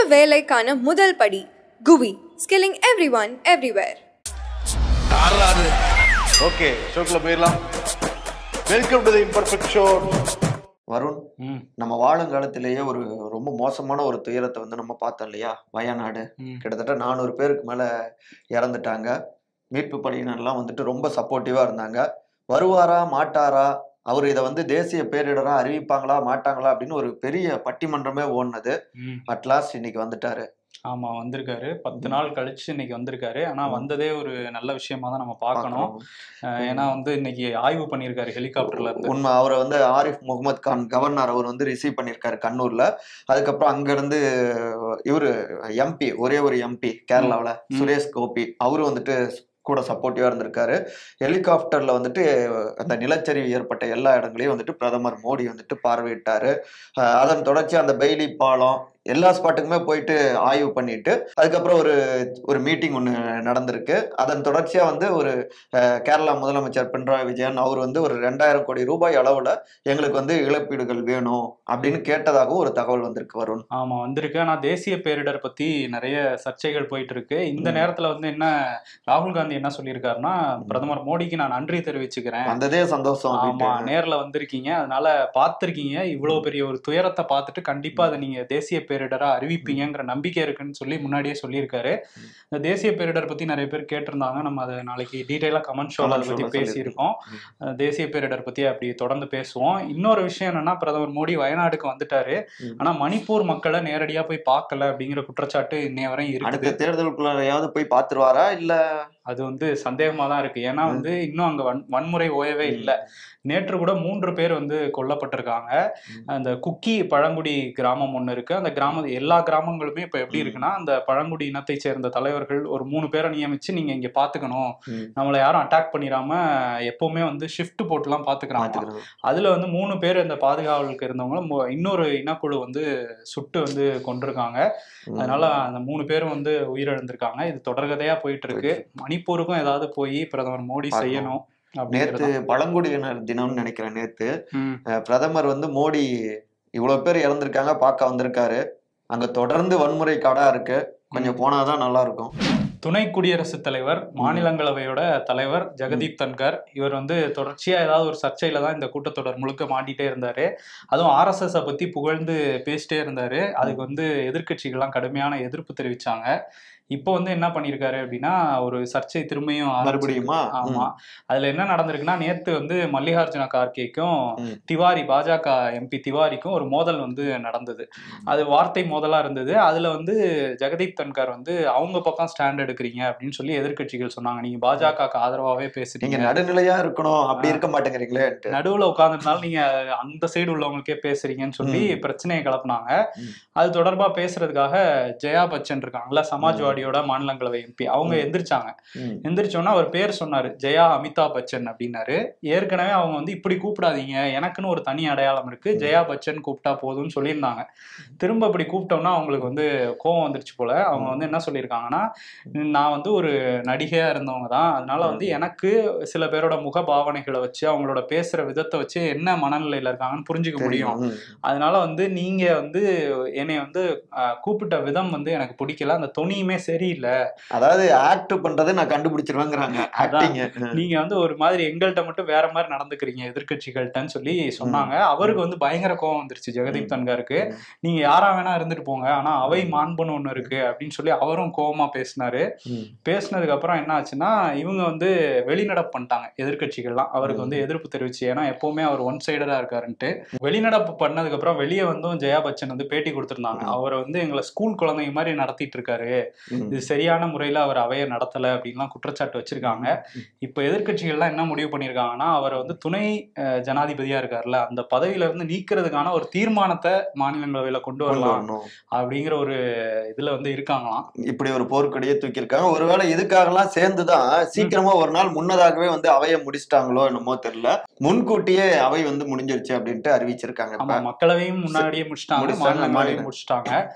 வேலைக்கான முதல் படி Guvi skilling every one everywhere okay ஷோக்குள்ள போயிடலாம் welcome to the imperfect show Varun ம், நம்ம வாழும் காலத்திலேயே ஒரு ரொம்ப மோசமான ஒரு துயரத்தை வந்து நம்ம பார்த்தோம் இல்லையா வயநாடு ம். கிட்டத்தட்ட நானூறு பேருக்கு மேல இறந்துட்டாங்க மீட்பு படையினர்லாம் வந்துட்டு ரொம்ப சப்போர்ட்டிவா இருந்தாங்க வருவாரா மாட்டாரா அவர் இதை வந்து தேசிய பேரிடரா அறிவிப்பாங்களா மாட்டாங்களா அப்படின்னு ஒரு பெரிய பட்டிமன்றமே ஓடுனது ம். அட்லாஸ்ட் இன்னைக்கு வந்துட்டாரு ஆமா வந்திருக்காரு பத்து நாள் கழிச்சு இன்னைக்கு வந்திருக்காரு ஆனா வந்ததே ஒரு நல்ல விஷயமா தான் நம்ம பார்க்கணும் பார்க்கணும். அஹ் ஏன்னா வந்து இன்னைக்கு ஆய்வு பண்ணியிருக்காரு ஹெலிகாப்டர்ல இருந்து உண்மை அவரை வந்து ஆரிஃப் முகமது கான் கவர்னர் அவர் வந்து ரிசீவ் பண்ணியிருக்காரு கண்ணூர்ல அதுக்கப்புறம் அங்க இருந்து இவரு எம்பி ஒரே ஒரு எம்பி கேரளாவுல ம். சுரேஷ் கோபி அவரும் வந்துட்டு கூட சப்போர்ட்டிவா இருந்திருக்காரு ஹெலிகாப்டர்ல வந்துட்டு அந்த நிலச்சரிவு ஏற்பட்ட எல்லா இடங்களையும் வந்துட்டு பிரதமர் மோடி வந்துட்டு பார்வையிட்டாரு அஹ் அதன் தொடர்ச்சி அந்த பெய்லி பாலம் எல்லா ஸ்பாட்டுக்குமே போயிட்டு ஆய்வு பண்ணிட்டு அதுக்கப்புறம் ஒரு ஒரு மீட்டிங் ஒன்று நடந்திருக்கு அதன் தொடர்ச்சியா வந்து ஒரு அஹ், கேரளா முதலமைச்சர் பினராயி விஜயன் அவர் வந்து ஒரு ரெண்டாயிரம் கோடி ரூபாய் அளவுல எங்களுக்கு வந்து இழப்பீடுகள் வேணும் அப்படின்னு கேட்டதாகவும் ஒரு தகவல் வந்திருக்கு வருண் ஆமா வந்திருக்கு ஆனா தேசிய பேரிடர் பத்தி நிறைய சர்ச்சைகள் போயிட்டு இருக்கு இந்த ம். நேரத்துல வந்து என்ன ராகுல் காந்தி என்ன சொல்லியிருக்காருன்னா பிரதமர் மோடிக்கு நான் நன்றி தெரிவிச்சுக்கிறேன் வந்ததே சந்தோஷம் ஆமா அப்படின்ட்டு. நேர்ல வந்திருக்கீங்க அதனால பார்த்திருக்கீங்க இவ்வளவு பெரிய ஒரு துயரத்தை பார்த்துட்டு கண்டிப்பா அதை நீங்க தேசிய பேரிடரா அறிவிப்பீங்கங்கிற நம்பிக்கை இருக்குன்னு சொல்லி முன்னாடியே சொல்லியிருக்காரு இந்த தேசிய பேரிடர் பத்தி நிறைய பேர் கேட்டிருந்தாங்க நம்ம அதை நாளைக்கு டீட்டெயிலா கமெண்ட் ஷோல Comment அதை பத்தி showல பேசியிருக்கோம் அஹ் தேசிய பேரிடர் பத்தி அப்படி தொடர்ந்து பேசுவோம் இன்னொரு விஷயம் என்னன்னா பிரதமர் மோடி வயநாடுக்கு வந்துட்டாரு ம். ஆனா மணிப்பூர் மக்களை நேரடியா போய் பார்க்கல அப்படிங்கிற குற்றச்சாட்டு இன்னைய வரையும் இருக்குது அடுத்த தேர்தலுக்குள்ளாரையாவது போய் பாத்துருவாரா இல்ல அது வந்து சந்தேகமா தான் இருக்கு ஏன்னா வந்து இன்னும் அங்க வன் வன்முறை ஓயவே இல்லை நேற்று கூட மூன்று பேர் வந்து கொல்லப்பட்டிருக்காங்க அந்த குக்கி பழங்குடி கிராமம் ஒன்று இருக்கு அந்த கிராம எல்லா கிராமங்களுமே இப்ப எப்படி இருக்குன்னா அந்த பழங்குடி இனத்தை சேர்ந்த தலைவர்கள் ஒரு மூணு பேரை நியமிச்சு நீங்க இங்க பாத்துக்கணும் ம். நம்மளை யாரும் அட்டாக் பண்ணிடாம எப்பவுமே வந்து ஷிஃப்ட் போட்டுலாம் பாத்துக்கிறாங்க பாத்துக்கிறோம் அதுல வந்து மூணு பேர் இந்த பாதுகாவலுக்கு இருந்தவங்க மு- இன்னொரு இனக்குழு வந்து சுட்டு வந்து கொண்டிருக்காங்க அதனால அந்த மூணு பேரும் வந்து உயிரிழந்திருக்காங்க இது தொடர்கதையா போயிட்டு இருக்கு மணிப்பூருக்கும் ஏதாவது போய் பிரதமர் மோடி பார்க்கணும். செய்யணும் நேத்து அப்படிங்கிறது பழங்குடியினர் தினம்னு நினைக்கிறேன் நேத்து ம், அஹ் பிரதமர் வந்து மோடி இவ்வளவு பேர் இறந்திருக்காங்க பார்க்க வந்திருக்காரு அங்க தொடர்ந்து வன்முறை காடா இருக்கு கொஞ்சம் போனாதான் நல்லா இருக்கும் துணை குடியரசுத் தலைவர் மாநிலங்களவையோட தலைவர் ஜெகதீப் தன்கர் இவர் வந்து தொடர்ச்சியா ஏதாவது ஒரு சர்ச்சையில தான் இந்த கூட்டத்தொடர் முழுக்க மாட்டிட்டே இருந்தாரு அதுவும் ஆர்எஸ்எஸ் பத்தி புகழ்ந்து பேசிட்டே இருந்தாரு அதுக்கு வந்து எதிர்க்கட்சிகள்லாம் கடுமையான எதிர்ப்பு தெரிவிச்சாங்க இப்போ வந்து என்ன பண்ணியிருக்காரு அப்படின்னா ஒரு சர்ச்சை திரும்பியும் ஆரம்பிச்சிருக்கு. மறுபடியுமா ஆமா அதுல என்ன நடந்திருக்குன்னா நேத்து வந்து மல்லிகார்ஜுன கார்கேக்கும் ம். திவாரி பாஜக எம்பி திவாரிக்கும் ஒரு மோதல் வந்து நடந்தது அது வார்த்தை மோதலா இருந்தது அதுல வந்து ஜெகதீப் தன்கர் வந்து அவங்க பக்கம் ஸ்டாண்ட் எடுக்கிறீங்க அப்படின்னு சொல்லி எதிர்க்கட்சிகள் சொன்னாங்க நீங்க பாஜகவுக்கு ஆதரவாவே நீங்க பேசுறீங்க நடுநிலையா இருக்கணும் அப்படி இருக்க மாட்டேங்கிறீங்களே நடுவுல உட்கார்ந்ததுனால நீங்க அந்த சைடு உள்ளவங்களுக்கே பேசுறீங்கன்னு சொல்லி ம். பிரச்சனையை கிளப்புனாங்க ம். அது தொடர்பா பேசுறதுக்காக ஜெயா பச்சன் இருக்காங்கல்ல சமாஜ்வாடியோட மாநிலங்களவை எம்பி அவங்க ம். எந்திரிச்சாங்க எந்திரிச்சோன்னா அவர் பேர் சொன்னாரு ஜெயா அமிதாப் பச்சன் அப்படின்னாரு ஏற்கனவே அவங்க வந்து இப்படி கூப்பிடாதீங்க எனக்குன்னு ஒரு தனி அடையாளம் இருக்கு ஜெயா பச்சன் கூப்பிட்டா போதும்னு சொல்லியிருந்தாங்க திரும்ப இப்படி கூப்பிட்டோம்னா அவங்களுக்கு வந்து கோவம் வந்துருச்சு போல அவங்க வந்து என்ன சொல்லியிருக்காங்கன்னா நான் வந்து ஒரு நடிகையா இருந்தவங்க தான் அதனால வந்து எனக்கு சில பேரோட முக பாவனைகளை வச்சு அவங்களோட பேசுற விதத்தை வச்சு என்ன மனநிலையில இருக்காங்கன்னு புரிஞ்சுக்க முடியும் அதனால வந்து நீங்க வந்து என்னை வந்து அஹ், கூப்பிட்ட விதம் வந்து எனக்கு பிடிக்கல அந்த தொனியுமே சரியில்லை அதாவது ஆக்ட் பண்றது நான் கண்டுபிடிச்சிருவேங்கிறாங்க ஆக்டிங் நீங்க வந்து ஒரு மாதிரி எங்கள்கிட்ட மட்டும் வேற மாதிரி நடந்துக்கிறீங்க எதிர்க்கட்சிகள்கிட்டன்னு சொல்லி சொன்னாங்க அவருக்கு வந்து பயங்கர கோவம் வந்துருச்சு ஜெகதீப் தன்காருக்கு ம். நீங்க யாரா வேணா இருந்துட்டு போங்க ஆனா அவை மாண்புன்னு ஒண்ணு இருக்கு அப்படின்னு சொல்லி அவரும் கோவமா பேசினாரு பேசினதுக்கு அப்புறம் என்ன ஆச்சுன்னா இவங்க வந்து வெளிநடப்பு பண்ணிட்டாங்க எதிர்க்கட்சிகள்லாம் அவருக்கு வந்து எதிர்ப்பு தெரிவிச்சு ஏன்னா எப்பவுமே அவர் ஒன் சைடரா இருக்காருன்ட்டு வெளிநடப்பு பண்ணதுக்கு அப்புறம் வெளியே வந்தும் ஜெயா பச்சன் வந்து பேட்டி கொடுத்திருந்தாங்க அவரை வந்து எங்களை ஸ்கூல் குழந்தைங்க மாதிரி நடத்திட்டு இருக்காரு இது சரியான முறையில அவர் அவைய நடத்தல அப்படின்லாம் குற்றச்சாட்டு வச்சிருக்காங்க இப்ப எதிர்க்கட்சிகள்லாம் என்ன முடிவு பண்ணிருக்காங்கன்னா அவரை வந்து துணை அஹ், ஜனாதிபதியா இருக்காருல்ல அந்த பதவியில இருந்து நீக்கிறதுக்கான ஒரு தீர்மானத்தை மாநிலங்களவையில கொண்டு வரலாம் அப்படிங்கிற ஒரு இதுல வந்து இருக்காங்களாம் இப்படி ஒரு போர்க்கொடியை தூக்கியிருக்காங்க ஒருவேளை இதுக்காகலாம் சேர்ந்துதான் சீக்கிரமா ஒரு நாள் முன்னதாகவே வந்து அவைய முடிச்சிட்டாங்களோ என்னமோ தெரியல முன்கூட்டியே அவை வந்து முடிஞ்சிருச்சு அப்படின்ட்டு அறிவிச்சிருக்காங்க ஆமா இப்ப. மக்களவையும் முன்னாடியே முடிச்சிட்டாங்க முடிச்சிட்டாங்க, மாநிலங்களவையும் மாநில. முடிச்சிட்டாங்க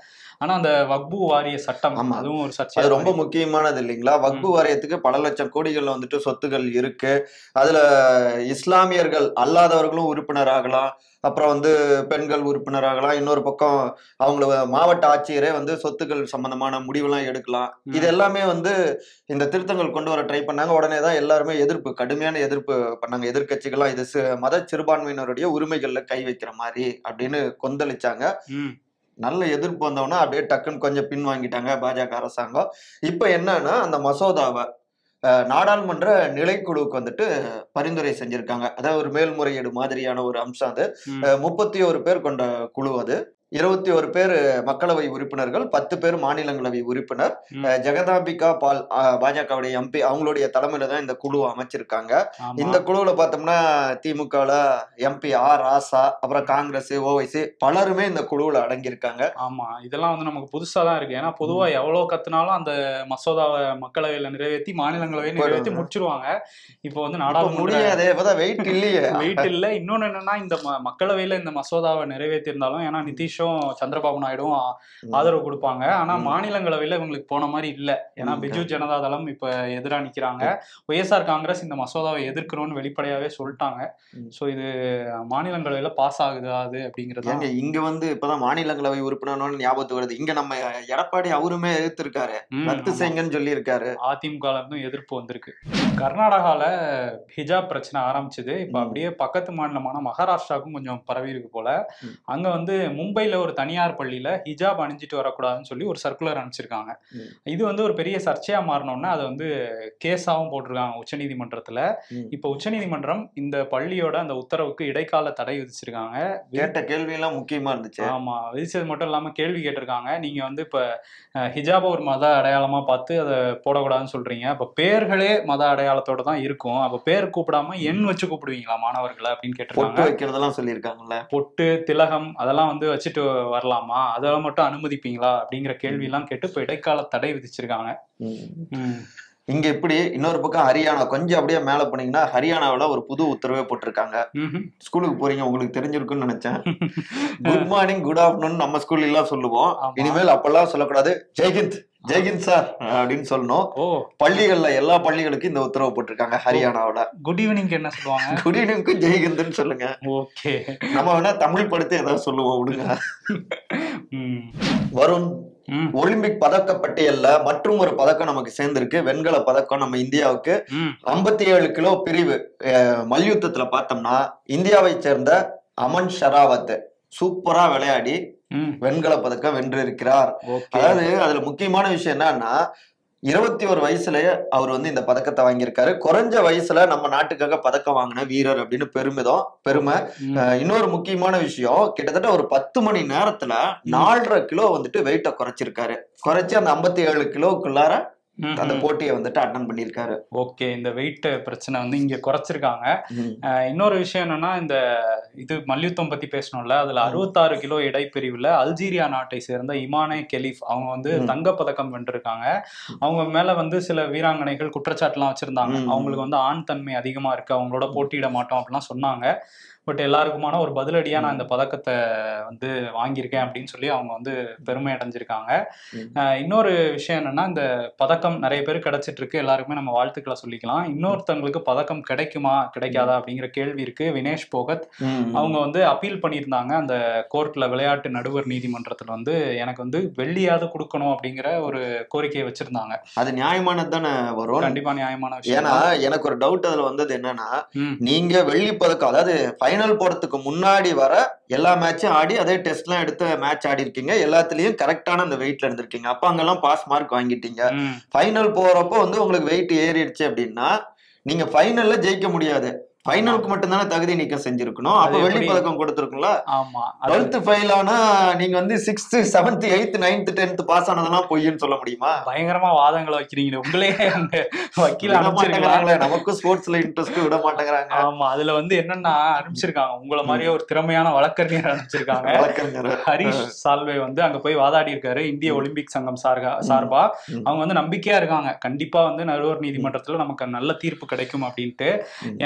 ஆனா அந்த வக்பு வாரிய சட்டம் ஆமா. அதுவும் ஒரு அது சர்ச்சை ரொம்ப முக்கியமானது இல்லைங்களா வக்பு வாரியத்துக்கு பல லட்சம் கோடிகள்ல வந்துட்டு சொத்துகள் இருக்கு அதுல இஸ்லாமியர்கள் அல்லாதவர்களும் உறுப்பினர் ஆகலாம் அப்புறம் வந்து பெண்கள் உறுப்பினர் ஆகலாம் இன்னொரு பக்கம் அவங்கள மாவட்ட ஆட்சியரே வந்து சொத்துக்கள் சம்பந்தமான முடிவெல்லாம் எடுக்கலாம் ம். இது எல்லாமே வந்து இந்த திருத்தங்கள் கொண்டு வர ட்ரை பண்ணாங்க உடனே தான் எல்லாருமே எதிர்ப்பு கடுமையான எதிர்ப்பு பண்ணாங்க எதிர்க்கட்சிகள்லாம் இது சி- மத சிறுபான்மையினருடைய உரிமைகள்ல கை வைக்கிற மாதிரி அப்படின்னு கொந்தளிச்சாங்க ம், நல்ல எதிர்ப்பு வந்தவொடனே அப்படியே டக்குன்னு கொஞ்சம் பின் வாங்கிட்டாங்க பாஜக அரசாங்கம் இப்போ என்னன்னா அந்த மசோதாவை அஹ், நாடாளுமன்ற நிலைக்குழுவுக்கு வந்துட்டு பரிந்துரை செஞ்சிருக்காங்க அதாவது ஒரு மேல்முறையீடு மாதிரியான ஒரு அம்சம் அது ம். முப்பத்தி ஒரு பேர் கொண்ட குழு அது இருபத்தி ஒரு பேர் மக்களவை உறுப்பினர்கள் பத்து பேர் மாநிலங்களவை உறுப்பினர் ம். அஹ், ஜெகதாம்பிகா பால் அஹ், பாஜகவுடைய எம்பி அவங்களுடைய தலைமையில தான் இந்த குழுவை அமைச்சிருக்காங்க ஆமா. இந்த குழுவுல பார்த்தோம்னா திமுகல எம்பி ஆர் ராசா அப்புறம் காங்கிரஸ் ஓவைசி பலருமே இந்த குழுவுல அடங்கியிருக்காங்க ஆமா இதெல்லாம் வந்து நமக்கு புதுசா தான் இருக்கு ஏன்னா பொதுவா எவ்வளவு கத்துனாலும் அந்த மசோதாவை மக்களவையில நிறைவேற்றி மாநிலங்களவையை நிறைவேற்றி போயிடுவாங்க. முடிச்சிருவாங்க இப்போ வந்து இப்ப நாடாளுமன்ற முடியாதே இப்பதான் வெயிட் இல்லையே வெயிட் இல்ல இன்னொன்னு என்னன்னா இந்த ம- மக்களவையில இந்த மசோதாவை நிறைவேற்றி இருந்தாலும் ஏன்னா நிதிஷும் சந்திரபாபு நாயுடும் ஆ- ஆதரவு கொடுப்பாங்க ஆனா ம். மாநிலங்களவையில இவங்களுக்கு போன மாதிரி இல்ல ஏன்னா ம். பிஜு ஜனதா தளம் இப்ப எதிரா நிக்கிறாங்க ஒய்எஸ்ஆர் காங்கிரஸ் இந்த மசோதாவை எதிர்க்கணும்னு வெளிப்படையாவே சொல்லிட்டாங்க ம். சோ இது மாநிலங்களவையில பாஸ் ஆகுதா அது அப்படிங்கிறது ஏங்க இங்க வந்து இப்பதான் மாநிலங்களவை உறுப்பினர்னு ஞாபகத்துக்கு வருது இங்க நம்ம எடப்பாடி அவருமே எதிர்த்திருக்காரு ரத்து செய்யுங்கன்னு சொல்லி இருக்காரு அதிமுக இருந்தும் எதிர்ப்பு வந்திருக்கு கர்நாடகால ஹிஜாப் பிரச்சனை ஆரம்பிச்சது இப்ப ம். அப்படியே பக்கத்து மாநிலமான மகாராஷ்டிராவுக்கும் கொஞ்சம் பரவி இருக்கு போல ம். அங்க வந்து மும்பைல ஒரு தனியார் பள்ளியில ஹிஜாப் அணிஞ்சிட்டு வரக்கூடாதுன்னு சொல்லி ஒரு சர்க்குலர் அனுப்பிச்சிருக்காங்க ம். இது வந்து ஒரு பெரிய சர்ச்சையா மாறினோன்னா அதை வந்து கேஸாவும் போட்டிருக்காங்க உச்சநீதிமன்றத்துல ம். இப்ப உச்சநீதிமன்றம் இந்த பள்ளியோட அந்த உத்தரவுக்கு இடைக்கால தடை விதிச்சிருக்காங்க கேட்ட கேள்வி எல்லாம் முக்கியமா இருந்துச்சு ஆமா விதிச்சது மட்டும் இல்லாம கேள்வி கேட்டிருக்காங்க நீங்க வந்து இப்ப அஹ், ஹிஜாபை ஒரு மத அடையாளமா பார்த்து அதை போடக்கூடாதுன்னு சொல்றீங்க அப்ப பேர்களே மத அடையாளத்தோட தான் இருக்கும் அப்ப பேர் கூப்பிடாம எண் வச்சு கூப்பிடுவீங்களா மாணவர்களை அப்படின்னு பொட்டு கேட்டிருக்காங்க வைக்கிறதெல்லாம் சொல்லியிருக்காங்கல்ல பொட்டு திலகம் அதெல்லாம் வந்து வச்சுட்டு வரலாமா அதெல்லாம் மட்டும் அனுமதிப்பீங்களா அப்படிங்கிற கேள்வி எல்லாம் கேட்டு இப்ப இடைக்கால தடை விதிச்சிருக்காங்க ம். இங்க இப்படி இன்னொரு பக்கம் ஹரியானா கொஞ்சம் அப்படியே மேல போனீங்கன்னா ஹரியானாவுல ஒரு புது உத்தரவே போட்டிருக்காங்க ம்ஹும். ஸ்கூலுக்கு போறீங்க உங்களுக்கு தெரிஞ்சிருக்கும்னு நினைச்சேன் குட் மார்னிங் குட் ஆஃப்டர்நூன் நம்ம ஸ்கூல்ல எல்லாம் சொல்லுவோம் ஆமா. இனிமேல் அப்பெல்லாம் சொல்லக்கூடாது ஜெய்ஹிந்த் ஜெய்ஹிந்த் சார் அப்படின்னு சொல்லணும் ஓ பள்ளிகள்ல எல்லா பள்ளிகளுக்கும் இந்த உத்தரவு போட்டிருக்காங்க ஹரியானாவுல குட் ஈவினிங் என்ன சொல்லுவாங்க குட் ஈவினிங்க்கு ஜெய்ஹிந்த்னு சொல்லுங்க ஓகே நம்ம வேணா தமிழ் படுத்து ஏதாவது சொல்லுவோம் விடுங்க ம் வருண் ம் ஒலிம்பிக் பதக்க பட்டியல்ல மற்றும் ஒரு பதக்கம் நமக்கு சேர்ந்திருக்கு வெண்கல பதக்கம் நம்ம இந்தியாவுக்கு ம் ஐம்பத்தி ஏழு கிலோ பிரிவு அஹ், மல்யுத்தத்துல பார்த்தோம்னா இந்தியாவை சேர்ந்த அமன் ஷராவத் சூப்பரா விளையாடி ம் வெண்கல பதக்கம் வென்றிருக்கிறார் ஓகே அதாவது அதுல முக்கியமான விஷயம் என்னன்னா இருபத்தி ஒரு வயசுலயே அவர் வந்து இந்த பதக்கத்தை வாங்கியிருக்காரு குறைஞ்ச வயசுல நம்ம நாட்டுக்காக பதக்கம் வாங்கின வீரர் அப்படின்னு பெருமிதம் பெருமை ம். அஹ் இன்னொரு முக்கியமான விஷயம் கிட்டத்தட்ட ஒரு பத்து மணி நேரத்துல நாலரை கிலோ வந்துட்டு வெயிட்ட குறைச்சிருக்காரு குறைச்சு அந்த ஐம்பத்தி ஏழு கிலோக்குள்ளார ம், அந்த ம். போட்டியை வந்துட்டு அட்டன் பண்ணியிருக்காரு ஓகே இந்த வெயிட் பிரச்சனை வந்து இங்க குறைச்சிருக்காங்க அஹ் இன்னொரு விஷயம் என்னன்னா இந்த இது மல்யுத்தம் பத்தி பேசணும்ல அதுல அறுபத்தாறு கிலோ இடைப்பிரிவுல அல்ஜீரியா நாட்டை சேர்ந்த இமானே கெலிஃப் அவங்க வந்து ம். தங்கப்பதக்கம் வென்றிருக்காங்க அவங்க மேல வந்து சில வீராங்கனைகள் குற்றச்சாட்டுலாம் வச்சிருந்தாங்க ம். அவங்களுக்கு வந்து ஆண் தன்மை அதிகமா இருக்கு அவங்களோட போட்டியிட மாட்டோம் அப்படிலாம் சொன்னாங்க பட் எல்லாருக்குமான ஒரு பதிலடியா நான் இந்த பதக்கத்தை வந்து வாங்கியிருக்கேன் அப்படின்னு சொல்லி அவங்க வந்து பெருமை அடைஞ்சிருக்காங்க ம். அஹ் இன்னொரு விஷயம் என்னன்னா இந்த பதக்கம் நிறைய பேர் கிடைச்சிட்டு இருக்கு எல்லாருக்குமே நம்ம வாழ்த்துக்களை சொல்லிக்கலாம் இன்னொருத்தவங்களுக்கு பதக்கம் கிடைக்குமா கிடைக்காதா அப்படிங்கிற கேள்வி இருக்கு வினேஷ் போகத் அவங்க வந்து அப்பீல் பண்ணியிருந்தாங்க அந்த கோர்ட்ல விளையாட்டு நடுவர் நீதிமன்றத்துல வந்து எனக்கு வந்து வெள்ளியாவது கொடுக்கணும் அப்படிங்கிற ஒரு கோரிக்கையை வச்சிருந்தாங்க அது நியாயமானது தானே வரும் கண்டிப்பா நியாயமான விஷயம் ஏன்னா தான். எனக்கு ஒரு டவுட் அதுல வந்தது என்னன்னா ம், நீங்க வெள்ளி பதக்கம் அதாவது ஃபைனல் போறதுக்கு முன்னாடி வர எல்லா மேட்சும் ஆடி அதே டெஸ்ட்லாம் எடுத்து மேட்ச் ஆடி இருக்கீங்க எல்லாத்துலயும் கரெக்டான அந்த வெயிட்ல இருந்திருக்கீங்க அப்ப அங்கெல்லாம் பாஸ் மார்க் வாங்கிட்டீங்க ம், ஃபைனல் போறப்போ வந்து உங்களுக்கு வெயிட் ஏறிடுச்சு அப்படின்னா நீங்க ஃபைனல்ல ஜெயிக்க முடியாது ஃபைனலுக்கு மட்டும்தானே தகுதி நீக்கம் செஞ்சிருக்கணும் அப்ப அது வெள்ளி எப்படி? பதக்கம் கொடுத்துருக்குங்களா ஆமா அது டுவெல்த் ஃபெயில் ஆனா நீங்க வந்து sixth seventh eighth ninth tenth pass ஆனதெல்லாம் பொய்ன்னு சொல்ல முடியுமா பயங்கரமா வாதங்களை வைக்கிறீங்களே உங்களே அங்க வக்கீல் விட அனுப்பிச்சிருக்கலாம் மாட்டேங்கிறாங்களே நமக்கும் ஸ்போர்ட்ஸ்ல இன்ட்ரெஸ்ட் விட மாட்டேங்கிறாங்க ஆமா அதுல வந்து என்னன்னா அனுப்பிச்சிருக்காங்க உங்கள மாதிரியே ஒரு திறமையான வழக்கறிஞர் அனுப்பிச்சிருக்காங்க வழக்கறிஞர் ஹரிஷ் சால்வே வந்து அங்க போய் வாதாடி இருக்காரு இந்திய ஒலிம்பிக் சங்கம் சார்கா சார்பா ம். அவங்க வந்து நம்பிக்கையா இருக்காங்க கண்டிப்பா வந்து நடுவர் நீதிமன்றத்துல நமக்கு நல்ல தீர்ப்பு கிடைக்கும் அப்படின்ட்டு ம். ஏன்னா வந்து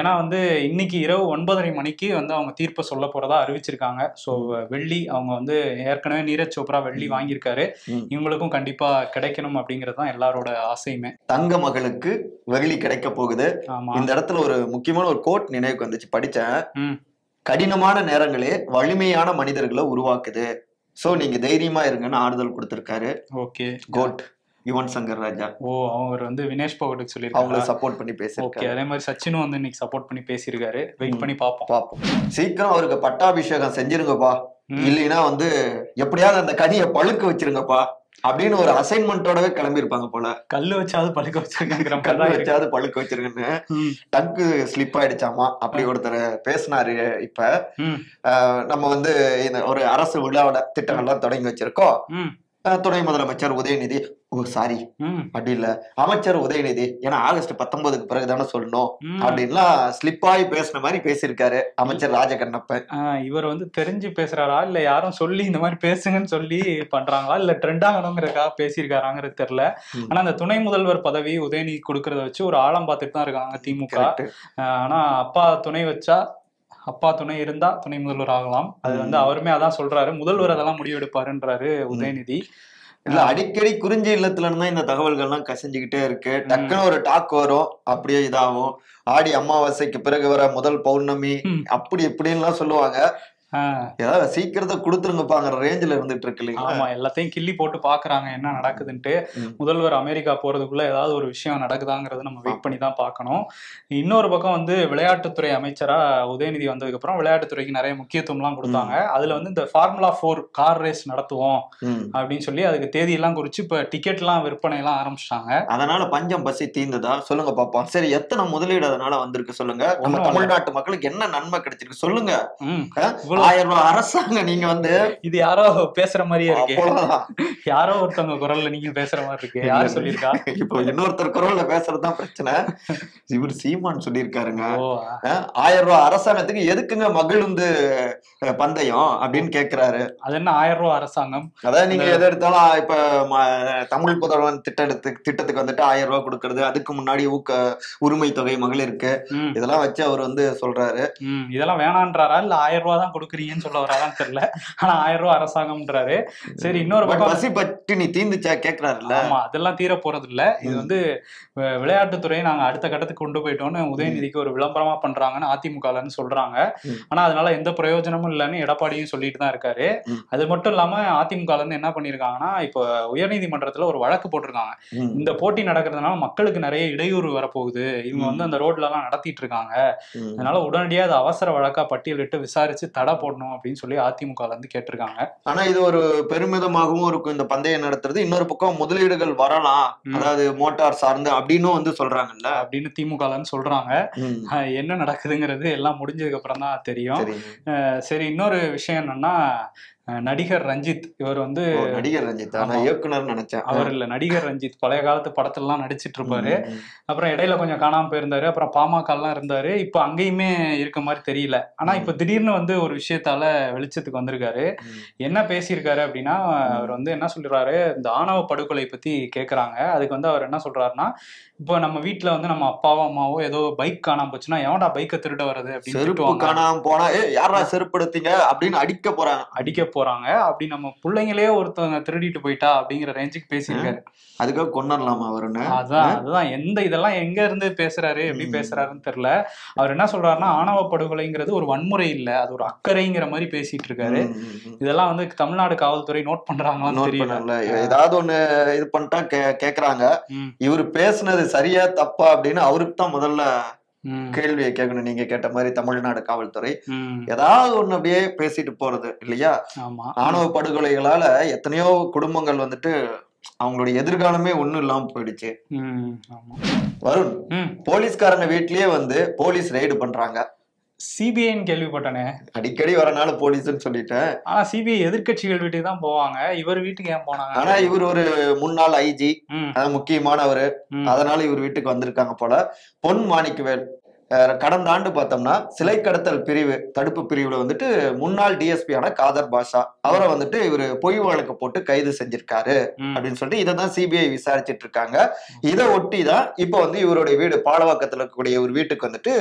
இன்னைக்கு இரவு ஒன்பதரை மணிக்கு வந்து அவங்க தீர்ப்பை சொல்ல போறதா அறிவிச்சிருக்காங்க ஸோ வெள்ளி அவங்க வந்து ஏற்கனவே நீரஜ் சோப்ரா வெள்ளி வாங்கியிருக்காரு ம். இவங்களுக்கும் கண்டிப்பா கிடைக்கணும் அப்படிங்கிறது தான் எல்லாரோட ஆசையுமே தங்க மகளுக்கு வெள்ளி கிடைக்க போகுது ஆமா இந்த இடத்துல ஒரு முக்கியமான ஒரு கோட் நினைவுக்கு வந்துச்சு படிச்சேன் ம். கடினமான நேரங்களே வலிமையான மனிதர்களை உருவாக்குது சோ நீங்க தைரியமா இருங்கன்னு ஆறுதல் கொடுத்திருக்காரு ஓகே கோட் யுவன் சங்கர் ராஜா ஓ அவர் வந்து வினேஷ் பகட்டுக்கு அவங்கள சொல்லியிருக்காங்க சப்போர்ட் பண்ணி ஓகே பேசியிருக்காரு அதே மாதிரி சச்சினும் வந்து இன்னைக்கு சப்போர்ட் பண்ணி பேசியிருக்காரு வெயிட் ம். பண்ணி பார்ப்போம் பாப்போம் சீக்கிரம் அவருக்கு பட்டாபிஷேகம் செஞ்சிருங்கப்பா ம். இல்லைன்னா வந்து எப்படியாவது அந்த கனியை பழுக்க வச்சிருங்கப்பா அப்படின்னு ஒரு அசைன்மெண்டோடவே கிளம்பி இருப்பாங்க போல கல்லு வச்சாவது பழுக்க வச்சிருக்காங்கிற மாதிரி கண்ணு தான் இருக்கு. வச்சாவது பழுக்க வச்சிருங்கன்னு ம், டங்கு ஸ்லிப் ஆயிடுச்சாமா அப்படி ஒருத்தர் பேசினாரு இப்ப ம், ஆஹ் நம்ம வந்து இந்த ஒரு அரசு விழாவோட திட்டங்கள்லாம் தொடங்கி வச்சிருக்கோம் ம், ஆஹ் துணை முதலமைச்சர் உதயநிதி ஓ சாரி ம், அப்படி இல்ல அமைச்சர் உதயநிதி ஏன்னா ஆகஸ்ட் பத்தொன்பதுக்கு பிறகுதானே சொல்லணும் ம். அப்படின்லாம் ஸ்லிப் ஆகி பேசின மாதிரி பேசியிருக்காரு அமைச்சர் ராஜகண்ணப்பன் ஆ, இவர் வந்து தெரிஞ்சு பேசுறாரா இல்ல யாரும் சொல்லி இந்த மாதிரி பேசுங்கன்னு சொல்லி பண்றாங்களா இல்ல ட்ரெண்ட் ஆகணுங்கிறதுக்காக பேசியிருக்காராங்கிறது தெரியல ம். ஆனா அந்த துணை முதல்வர் பதவி உதயநிதி கொடுக்கறத வச்சு ஒரு ஆழம் பார்த்துட்டு தான் இருக்காங்க திமுக Correct. ஆ, ஆனா அப்பா துணை வச்சா அப்பா துணை இருந்தா துணை முதல்வர் ஆகலாம் அது வந்து ம். அவருமே அதான் சொல்றாரு முதல்வர் அதெல்லாம் முடிவெடுப்பாருன்றாரு உதயநிதி இல்ல அடிக்கடி குறிஞ்சி இல்லத்துல இருந்தா இந்த தகவல்கள்லாம் கசிஞ்சுக்கிட்டே இருக்கு டக்குன்னு ஒரு டாக் வரும் அப்படியே இதாகும் ஆடி அமாவாசைக்கு பிறகு வர முதல் பௌர்ணமி ம். அப்படி இப்படின்லாம் சொல்லுவாங்க ஆ, ஏதாவது சீக்கிரத்தை கொடுத்துருங்கப்பாங்கிற ரேஞ்சில் இருந்துட்டு இருக்கு இல்லைங்களா ஆமா எல்லாத்தையும் கிள்ளி போட்டு பாக்குறாங்க என்ன நடக்குதுன்ட்டு ம். முதல்வர் அமெரிக்கா போறதுக்குள்ள ஏதாவது ஒரு விஷயம் நடக்குதாங்கிறத நம்ம வெயிட் பண்ணி தான் பார்க்கணும் இன்னொரு பக்கம் வந்து விளையாட்டுத்துறை அமைச்சரா உதயநிதி வந்ததுக்கு அப்புறம் விளையாட்டுத்துறைக்கு நிறைய முக்கியத்துவம்லாம் கொடுத்தாங்க அதுல வந்து இந்த ஃபார்முலா ஃபோர் கார் ரேஸ் நடத்துவோம் ம். அப்படின்னு சொல்லி அதுக்கு தேதியெல்லாம் குறிச்சு இப்ப டிக்கெட்லாம் விற்பனை எல்லாம் ஆரம்பிச்சிட்டாங்க அதனால பஞ்சம் பசி தீர்ந்ததா சொல்லுங்க பாப்போம் சரி எத்தனை முதலீடு அதனால வந்திருக்கு சொல்லுங்க நம்ம ஒண்ணும் இல்ல. தமிழ்நாட்டு மக்களுக்கு என்ன நன்மை கிடைச்சிருக்கு சொல்லுங்க ம், ஆ? இவ்வளவு- ஆயிரம் ரூபாய் அரசாங்கம் நீங்க வந்து இது யாரோ பேசுற மாதிரியே இருக்கு அவ்வளவுதான் யாரோ ஒருத்தவங்க குரல்ல நீங்க பேசுற மாதிரி இருக்கு யார் சொல்லியிருக்கா இப்போ இன்னொருத்தர் குரல்ல பேசுறதுதான் பிரச்சனை இவர் சீமான் சொல்லியிருக்காருங்க ஓ அஹ், ஆயிரம் ரூபாய் அரசாங்கத்துக்கு எதுக்குங்க மகிழுந்து அஹ், பந்தயம் அப்படின்னு கேக்குறாரு அது என்ன ஆயிரம் ரூபாய் அரசாங்கம் அதாவது நீங்க எது எடுத்தாலும் இப்ப ம- தமிழ் புதல்வன் திட்டத்துக்கு திட்டத்துக்கு வந்துட்டு ஆயிரம் ரூபாய் கொடுக்கறது அதுக்கு முன்னாடி ஊக்க உரிமை தொகை மகளிருக்கு ம், இதெல்லாம் வச்சு அவர் வந்து சொல்றாரு ம், இதெல்லாம் வேணான்றாரா இல்ல ஆயிரம் ரூபாய் தான் கொடுக்குறீங்கன்னு சொல்ல வராதான்னு தெரியல ஆனா ஆயிரம் ரூபாய் அரசாங்கம்ன்றாரு சரி இன்னொரு பட் பக்கம் பசி பற்றி நீ தீந்துச்சா கேக்குறாருல்ல ஆமா அதெல்லாம் தீர போறது இல்ல இது ம். வந்து வி- விளையாட்டுத்துறையை நாங்க அடுத்த கட்டத்துக்கு கொண்டு போயிட்டோம்னு உதயநிதிக்கு ஒரு விளம்பரமா பண்றாங்கன்னு அதிமுகலன்னு சொல்றாங்க ம். ஆனா அதனால எந்த பிரயோஜனமும் இல்லைன்னு எடப்பாடியும் சொல்லிட்டு தான் இருக்காரு ம். அது மட்டும் இல்லாம அதிமுகல இருந்து என்ன பண்ணிருக்காங்கன்னா இப்போ உயர்நீதிமன்றத்துல ஒரு வழக்கு போட்டிருக்காங்க ம். இந்த போட்டி நடக்கிறதுனால மக்களுக்கு நிறைய இடையூறு வரப்போகுது இவங்க ம். வந்து அந்த ரோட்ல எல்லாம் நடத்திட்டு இருக்காங்க ம். அதனால உடனடியா அது அவசர வழக்கா பட்டியலிட்டு விசாரிச்சு தடை போடணும் அப்படின்னு சொல்லி அதிமுகல இருந்து கேட்டிருக்காங்க ஆனா இது ஒரு பெருமிதமாகவும் இருக்கும் இந்த பந்தயம் நடத்துறது இன்னொரு பக்கம் முதலீடுகள் வரலாம் ம். அதாவது மோட்டார் சார்ந்து அப்படின்னு வந்து சொல்றாங்கல்ல அப்படின்னு திமுகல இருந்து சொல்றாங்க ம். அஹ் என்ன நடக்குதுங்கிறது எல்லாம் முடிஞ்சதுக்கு அப்புறம் தான் தெரியும் சரி அஹ் சரி இன்னொரு விஷயம் என்னன்னா அஹ் நடிகர் ரஞ்சித் இவர் வந்து ஓ, நடிகர் ரஞ்சித் நான் ஆமா. இயக்குனர் நினைச்சேன் அவர் இல்ல நடிகர் ரஞ்சித் பழைய காலத்து படத்துல எல்லாம் நடிச்சிட்டு இருப்பாரு ம், ம். அப்புறம் இடையில கொஞ்சம் காணாம போயிருந்தாரு அப்புறம் பாமக எல்லாம் இருந்தாரு இப்ப அங்கேயுமே இருக்க மாதிரி தெரியல ஆனா இப்ப திடீர்னு வந்து ஒரு விஷயத்தால வெளிச்சத்துக்கு வந்திருக்காரு ம். என்ன பேசியிருக்காரு அப்படின்னா அவர் வந்து என்ன சொல்றாரு இந்த ஆணவ படுகொலை பத்தி கேக்குறாங்க அதுக்கு வந்து அவர் என்ன சொல்றாருன்னா இப்போ நம்ம வீட்ல வந்து நம்ம அப்பாவோ அம்மாவோ ஏதோ பைக் காணாம போச்சுன்னா எவன்டா பைக்கை திருட வருது அப்படின்னு செருப்பு திட்டுவாங்க காணாம போனா ஏ யாரா செருப்பு எடுத்தீங்க அப்படின்னு அடிக்க போறாங்க அடிக்க போறாங்க அப்படி நம்ம பிள்ளைங்களே ஒருத்தவங்க திருடிட்டு போயிட்டா அப்படிங்கிற ரேஞ்சுக்கு பேசியிருக்காரு அதுக்காக கொண்டாடலாமா அவருன்னு அதான் அதுதான் எந்த இதெல்லாம் எங்க இருந்து பேசுறாரு எப்படி ம். பேசுறாருன்னு தெரியல அவர் என்ன சொல்றாருன்னா ஆணவ படுகொலைங்கிறது ஒரு வன்முறை இல்ல அது ஒரு அக்கறைங்கிற மாதிரி பேசிட்டு இருக்காரு ம், ம், ம். இதெல்லாம் வந்து தமிழ்நாடு காவல்துறை நோட் பண்றாங்களான்னு நோட் தெரியல பண்ணல ஏதாவது ஒண்ணு இது பண்ணிட்டா கே- கேக்குறாங்க ம், இவர் பேசுனது சரியா தப்பா அப்படின்னு அவருக்கு தான் முதல்ல ம், கேள்வியை கேட்கணும் நீங்க கேட்ட மாதிரி தமிழ்நாடு காவல்துறை ம். ஏதாவது ஒண்ணு அப்படியே பேசிட்டு போறது இல்லையா ஆமா ஆணவ படுகொலைகளால எத்தனையோ குடும்பங்கள் வந்துட்டு அவங்களுடைய எதிர்காலமே ஒண்ணும் இல்லாம போயிடுச்சு ம், ஆமா வருண் ம் போலீஸ்காரங்க வீட்லயே வந்து போலீஸ் ரெய்டு பண்றாங்க சிபிஐன்னு கேள்விப்பட்டனே அடிக்கடி வரனால போலீஸ்னு சொல்லிட்டேன் ஆனா சிபிஐ எதிர்க்கட்சிகள் வீட்டுக்கு தான் போவாங்க இவர் வீட்டுக்கு ஏன் போனாங்க ஆனா இவர் ஒரு முன்னாள் ஐஜி ம், அதாவது முக்கியமானவர் ம். அதனால இவர் வீட்டுக்கு வந்திருக்காங்க போல பொன் மாணிக்கவேல் அஹ் கடந்த ஆண்டு பார்த்தோம்னா சிலை கடத்தல் பிரிவு தடுப்பு பிரிவுல வந்துட்டு முன்னாள் டிஎஸ்பியான காதர் பாஷா அவரை வந்துட்டு இவர் பொய் வழக்கு போட்டு கைது செஞ்சிருக்காரு ம். அப்படின்னு சொல்லிட்டு இதை தான் சிபிஐ விசாரிச்சிட்டு இருக்காங்க இதை ஒட்டி தான் இப்போ வந்து இவருடைய வீடு பாலவாக்கத்துல இருக்கக்கூடிய ஒரு வீட்டுக்கு வந்துட்டு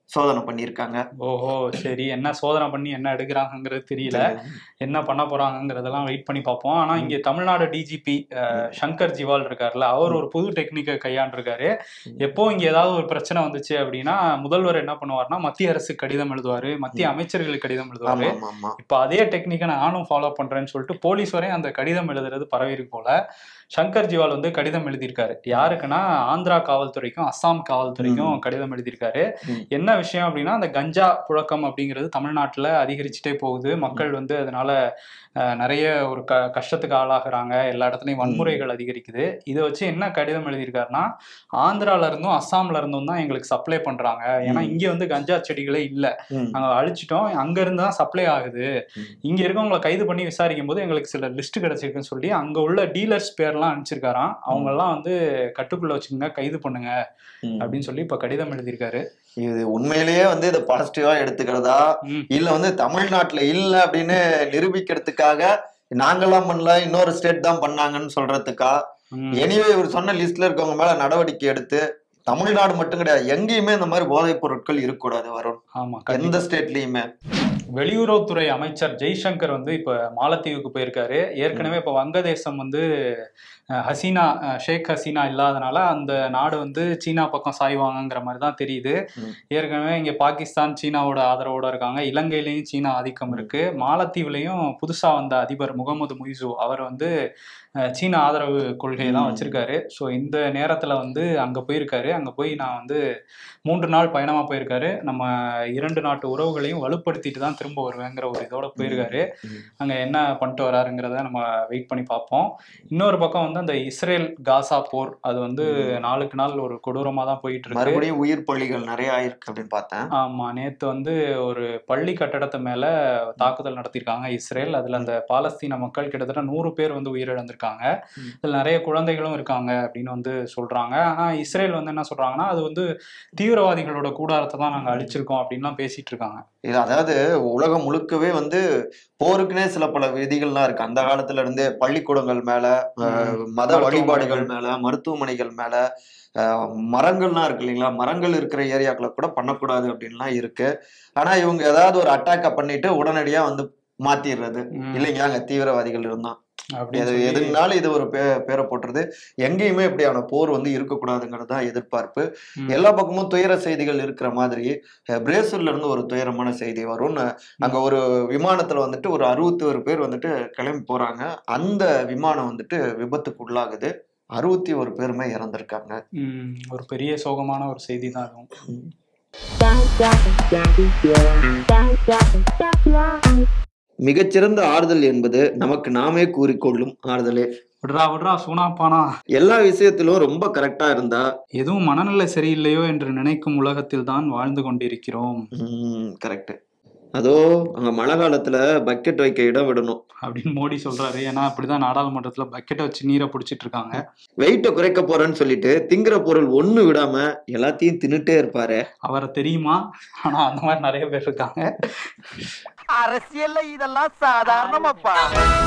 சோதனை பண்ணியிருக்காங்க ஓஹோ சரி என்ன சோதனை பண்ணி என்ன எடுக்கிறாங்கங்கிறது தெரியல என்ன பண்ண போறாங்கங்கிறதெல்லாம் வெயிட் பண்ணி பார்ப்போம் ஆனா இங்க தமிழ்நாடு டிஜிபி சங்கர் ஜிவால் இருக்காருல்ல அவர் ஒரு புது டெக்னிக்கை கையாண்டிருக்காரு எப்போ இங்க ஏதாவது ஒரு பிரச்சனை வந்துச்சு அப்படின்னா முதல்வர் என்ன பண்ணுவாருன்னா மத்திய அரசு கடிதம் எழுதுவாரு மத்திய அமைச்சர்களுக்கு கடிதம் எழுதுவாரு ஆமா ஆமா ஆமா இப்ப அதே டெக்னிக்கை நானும் ஃபாலோ பண்றேன்னு சொல்லிட்டு போலீஸ் வரையும் அந்த கடிதம் எழுதுறது பரவிருக்கு போல சங்கர் ஜிவால் வந்து கடிதம் எழுதியிருக்காரு யாருக்குன்னா ஆந்திரா காவல்துறைக்கும் அஸ்ஸாம் காவல்துறைக்கும் கடிதம் எழுதியிருக்காரு ம். என்ன விஷயம் அப்படின்னா அந்த கஞ்சா புழக்கம் அப்படிங்கிறது தமிழ்நாட்டுல அதிகரிச்சுட்டே போகுது மக்கள் வந்து அதனால அஹ், நிறைய ஒரு க கஷ்டத்துக்கு ஆளாகிறாங்க எல்லா இடத்துலயும் வன்முறைகள் அதிகரிக்குது இதை வச்சு என்ன கடிதம் எழுதியிருக்காருன்னா ஆந்திரால இருந்தும் அஸ்ஸாம்ல இருந்தும் தான் எங்களுக்கு சப்ளை பண்றாங்க ஏன்னா ம். இங்க வந்து கஞ்சா செடிகளே இல்ல ம். நாங்க அழிச்சிட்டோம் அங்க இருந்து தான் சப்ளை ஆகுது ம். இங்க இருக்கவங்களை கைது பண்ணி விசாரிக்கும் போது எங்களுக்கு சில லிஸ்ட் கிடைச்சிருக்குன்னு சொல்லி அங்க உள்ள டீலர்ஸ் பேர்லாம் அனுப்பிச்சிருக்காராம் அவங்க எல்லாம் வந்து கட்டுக்குள்ள வச்சுக்கோங்க கைது பண்ணுங்க ம். அப்படின்னு சொல்லி இப்ப கடிதம் எழுதியிருக்காரு இது உண்மையிலேயே வந்து இதை பாசிட்டிவா எடுத்துக்கிறதா ம். இல்ல வந்து தமிழ்நாட்டுல இல்ல அப்படின்னு நிரூபிக்கிறதுக்காக நாங்கெல்லாம் பண்ணல இன்னொரு ஸ்டேட் தான் பண்ணாங்கன்னு சொல்றதுக்கா ம். எனிவே இவர் சொன்ன லிஸ்ட்ல இருக்கவங்க மேல நடவடிக்கை எடுத்து தமிழ்நாடு மட்டும் கிடையாது எங்கேயுமே இந்த மாதிரி போதைப் பொருட்கள் இருக்கக்கூடாது வரும் ஆமா எந்த கண்டிப்பா. ஸ்டேட்லயுமே வெளியுறவுத்துறை அமைச்சர் ஜெய்சங்கர் வந்து இப்ப மாலத்தீவுக்கு போயிருக்காரு ஏற்கனவே இப்ப வங்கதேசம் வந்து அஹ், ஹசீனா அஹ், ஷேக் ஹசீனா இல்லாதனால அந்த நாடு வந்து சீனா பக்கம் சாய்வாங்கங்கிற மாதிரி தான் தெரியுது ம். ஏற்கனவே இங்க பாகிஸ்தான் சீனாவோட ஆதரவோட இருக்காங்க இலங்கையிலயும் சீனா ஆதிக்கம் இருக்கு மாலத்தீவுலயும் புதுசா வந்த அதிபர் முகமது முய்சு அவர் வந்து அஹ், சீன ஆதரவு கொள்கையை தான் ம். வச்சிருக்காரு ஸோ இந்த நேரத்துல வந்து அங்க போயிருக்காரு அங்க போய் நான் வந்து மூன்று நாள் பயணமா போயிருக்காரு நம்ம இரண்டு நாட்டு உறவுகளையும் வலுப்படுத்திட்டு தான் திரும்ப வருவேங்கிற ஒரு இதோட போயிருக்காரு ம். அங்க என்ன பண்ணிட்டு வராருங்கிறத நம்ம வெயிட் பண்ணி பார்ப்போம் இன்னொரு பக்கம் வந்து அந்த இஸ்ரேல் காசா போர் அது வந்து நாளுக்கு நாள் ஒரு கொடூரமா தான் போயிட்டு இருக்கு மறுபடியும் உயிர் பள்ளிகள் நிறைய ஆயிருக்கு அப்படின்னு பார்த்தேன் ஆமா நேத்து வந்து ஒரு பள்ளி கட்டடத்து மேல தாக்குதல் நடத்தியிருக்காங்க இஸ்ரேல் அதுல அந்த பாலஸ்தீன மக்கள் கிட்டத்தட்ட நூறு பேர் வந்து உயிரிழந்திருக்காங்க ம். இதுல நிறைய குழந்தைகளும் இருக்காங்க அப்படின்னு வந்து சொல்றாங்க ஆனா இஸ்ரேல் வந்து என்ன சொல்றாங்கன்னா அது வந்து தீவிரவாதிகளோட கூடாரத்தை தான் நாங்க அழிச்சிருக்கோம் அப்படின்லாம் பேசிட்டு இருக்காங்க இது அதாவது உலகம் முழுக்கவே வந்து போருக்குனே சில பல விதிகள்லாம் இருக்கு அந்த காலத்துல இருந்தே பள்ளிக்கூடங்கள் மேல அஹ், மத மருத்துவமனைகள். வழிபாடுகள் மேல மருத்துவமனைகள் மேல அஹ், மரங்கள்லாம் இருக்கு இல்லைங்களா மரங்கள் இருக்கிற ஏரியாக்களை கூட பண்ணக்கூடாது அப்படின்லாம் இருக்கு ஆனா இவங்க ஏதாவது ஒரு அட்டாக்கை பண்ணிட்டு உடனடியா வந்து மாத்திடுறது ம், இல்லைங்க அங்க தீவிரவாதிகள் இருந்தான் அப்படின்னு எது சொல்லி- எதுனாலும் இது ஒரு பே பேரை போட்டுறது எங்கேயுமே இப்படியான போர் வந்து இருக்கக்கூடாதுங்கிறது தான் எதிர்பார்ப்பு ம். எல்லா பக்கமும் துயர செய்திகள் இருக்கிற மாதிரி அஹ், பிரேசில்ல இருந்து ஒரு துயரமான செய்தி வரும் ந- அங்க ஒரு விமானத்துல வந்துட்டு ஒரு அறுபத்தி ஒரு பேர் வந்துட்டு கிளம்பி போறாங்க அந்த விமானம் வந்துட்டு விபத்துக்கு உள்ளாகுது அறுபத்தி ஒரு பேருமே இறந்திருக்காங்க ம், ஒரு பெரிய சோகமான ஒரு செய்தி தான் அதுவும் மிகச்சிறந்த ஆறுதல் என்பது நமக்கு நாமே கூறிக்கொள்ளும் ஆறுதலே விட்றா விட்றா சூனாப்பானா எல்லா விஷயத்திலும் ரொம்ப கரெக்டா இருந்தா எதுவும் மனநிலை சரியில்லையோ என்று நினைக்கும் உலகத்தில் தான் வாழ்ந்து கொண்டிருக்கிறோம் கரெக்ட் அதோ அங்க மழை காலத்துல பக்கெட் வைக்க இடம் விடணும் அப்படின்னு மோடி சொல்றாரு ஏன்னா அப்படிதான் நாடாளுமன்றத்துல பக்கெட்டை வச்சு நீரை பிடிச்சிட்டு இருக்காங்க வெயிட்டை குறைக்க போறேன்னு சொல்லிட்டு திங்கிற பொருள் ஒண்ணு விடாம எல்லாத்தையும் தின்னுட்டே இருப்பாரு அவரை தெரியுமா ஆனா அந்த மாதிரி நிறைய பேர் இருக்காங்க அரசியல்ல இதெல்லாம் சாதாரணமாப்பா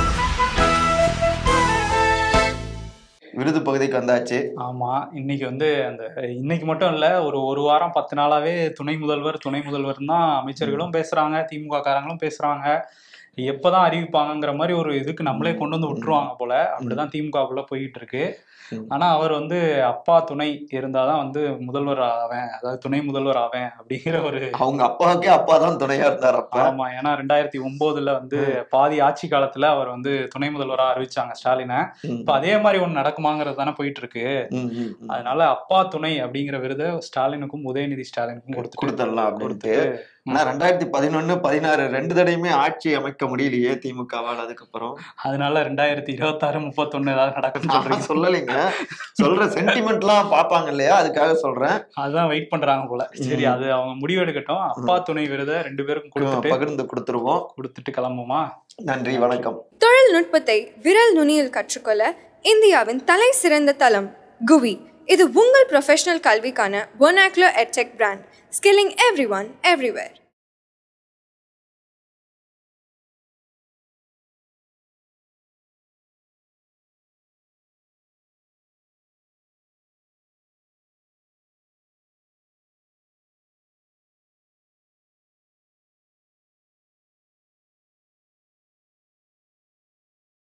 விருது பகுதிக்கு வந்தாச்சு ஆமா இன்னைக்கு வந்து அந்த இன்னைக்கு மட்டும் இல்ல ஒரு ஒரு வாரம் பத்து நாளாவே துணை முதல்வர் துணை முதல்வர் தான் அமைச்சர்களும் பேசுறாங்க திமுக காரங்களும் பேசுறாங்க எப்பதான் அறிவிப்பாங்கங்கிற மாதிரி ஒரு இதுக்கு நம்மளே கொண்டு வந்து விட்டுருவாங்க போல அப்படிதான் திமுகக்குள்ள போயிட்டு இருக்கு ம். ஆனா அவர் வந்து அப்பா துணை இருந்தாதான் வந்து முதல்வர் ஆவேன் அதாவது துணை முதல்வர் ஆவேன் அப்படிங்கிற ஒரு அவங்க அப்பாவுக்கே அப்பா தான் துணையா இருந்தார் அப்ப ஆமா ஏன்னா ரெண்டாயிரத்தி ஒன்பதுல வந்து பாதி ஆட்சி காலத்துல அவர் வந்து துணை முதல்வரா அறிவிச்சாங்க ஸ்டாலினை ம், இப்ப அதே மாதிரி ஒண்ணு நடக்குமாங்கிறது தானே போயிட்டு இருக்கு ம், ம், ம். அதனால அப்பா துணை அப்படிங்கிற விருதை ஸ்டாலினுக்கும் உதயநிதி ஸ்டாலினுக்கும் கொடுத்துட்டு கொடுத்துடலாம் அப்படின்ட்டு கொடுத்துட்டு ஆனா ரெண்டாயிரத்தி பதினொன்னு பதினாறு ரெண்டு தடவையுமே ஆட்சி அமைக்க முடியலையே திமுகவால் அதுக்கப்புறம் அதனால ரெண்டாயிரத்தி இருபத்தாறு முப்பத்தொன்னு ஏதாவது நடக்குதுன்னு நான் சொல்றீங்க சொல்லலைங்க சொல்ற சென்டிமெண்ட் எல்லாம் பாப்பாங்க இல்லையா அதுக்காக சொல்றேன் அதுதான் வெயிட் பண்றாங்க போல சரி ம். அது அவங்க முடிவு எடுக்கட்டும் அப்பா துணை விருதை ரெண்டு பேருக்கும் கொடுத்துட்டு பகிர்ந்து கொடுத்துருவோம் கொடுத்துட்டு கிளம்புமா நன்றி வணக்கம் தொழில்நுட்பத்தை விரல் நுனியில் கற்றுக்கொள்ள இந்தியாவின் தலை சிறந்த தளம் குவி இது உங்கள் ப்ரொஃபஷனல் கல்விக்கான ஒனாக்லோ எட்செக் brand skilling every one everywhere